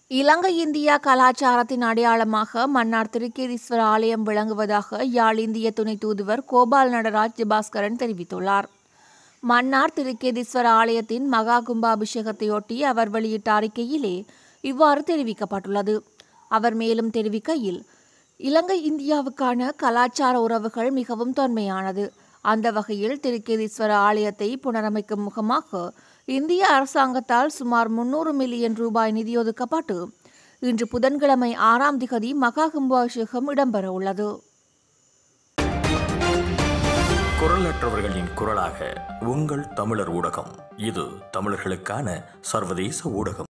இலங்கை India கலாச்சாரத்தின் அடையாளமாக மன்னார் திருக்கேதீஸ்வர ஆலயம் விளங்குவதாக யாழ் இந்திய துணை தூதுவர் கோபால் நடராஜ் ஜபாஸ்கரன் தெரிவித்துள்ளார் மன்னார் திருக்கேதீஸ்வர ஆலயத்தின் மகா கும்பாபிஷேகத்தையொட்டி அவர் வெளியிட்ட அறிக்கையிலே இவ்வாறு தெரிவிக்கப்பட்டுள்ளது அவர் மேலும் தெரிவிக்கையில் இலங்கை இந்தியாவுக்கான கலாச்சார உறவுகள் மிகவும் தொன்மையானது அந்த வகையில் திருக்கேதீஸ்வர ஆலயத்தை புனரமைக்கும் முகமாக இந்திய அரசாங்கத்தால் சுமார் முன்னூறு மில்லியன் ரூபாய் நிதி ஒதுக்கப்பட்டு இன்று புதன்கிழமை ஆறாம் திகதி மகா கும்பாபிஷேகம் இடம்பெற உள்ளது குரலற்றவர்களின் குரலாக உங்கள் தமிழர் ஊடகம் இது தமிழர்களுக்கான சர்வதேச ஊடகம்